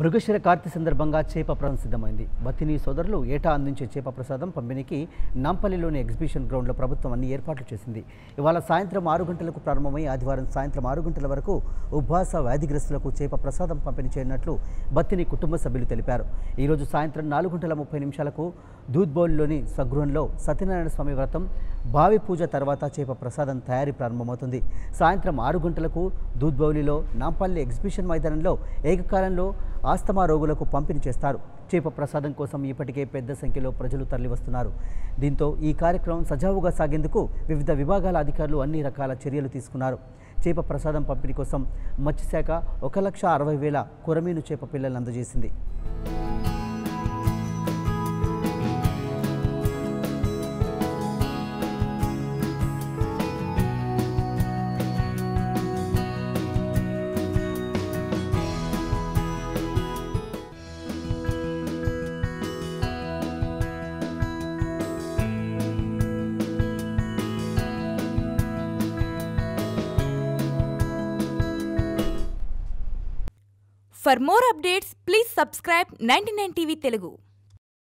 మృగశిర కార్తె సందర్భంగా చేప ప్రసాదం సిద్ధమైంది బతిని సోదరులు ఏటా అందించే చేప ప్రసాదం పంపిణీకి నాంపల్లిలోని ఎగ్జిబిషన్ గ్రౌండ్లో ప్రభుత్వం అన్ని ఏర్పాట్లు చేసింది ఇవాళ సాయంత్రం ఆరు గంటలకు ప్రారంభమై ఆదివారం సాయంత్రం ఆరు గంటల వరకు ఉభాస వ్యాధిగ్రస్తులకు చేప ప్రసాదం పంపిణీ చేయనున్నట్లు బత్తిని కుటుంబ సభ్యులు తెలిపారు ఈరోజు సాయంత్రం నాలుగు గంటల ముప్పై నిమిషాలకు దూద్బౌలిలోని సగృహంలో సత్యనారాయణ స్వామి వ్రతం భావి పూజ తర్వాత చేప ప్రసాదం తయారీ ప్రారంభమవుతుంది సాయంత్రం ఆరు గంటలకు దూద్బౌలిలో నాంపల్లి ఎగ్జిబిషన్ మైదానంలో ఏకకాలంలో ఆస్తమా రోగులకు పంపిణీ చేస్తారు చేప ప్రసాదం కోసం ఇప్పటికే పెద్ద సంఖ్యలో ప్రజలు తరలివస్తున్నారు దీంతో ఈ కార్యక్రమం సజావుగా సాగేందుకు వివిధ విభాగాల అధికారులు అన్ని రకాల చర్యలు తీసుకున్నారు చేప ప్రసాదం పంపిణీ కోసం మత్స్యశాఖ ఒక లక్ష అరవై వేల కొరమీను చేప పిల్లలను అందజేసింది For more updates, please subscribe 99 TV Telugu.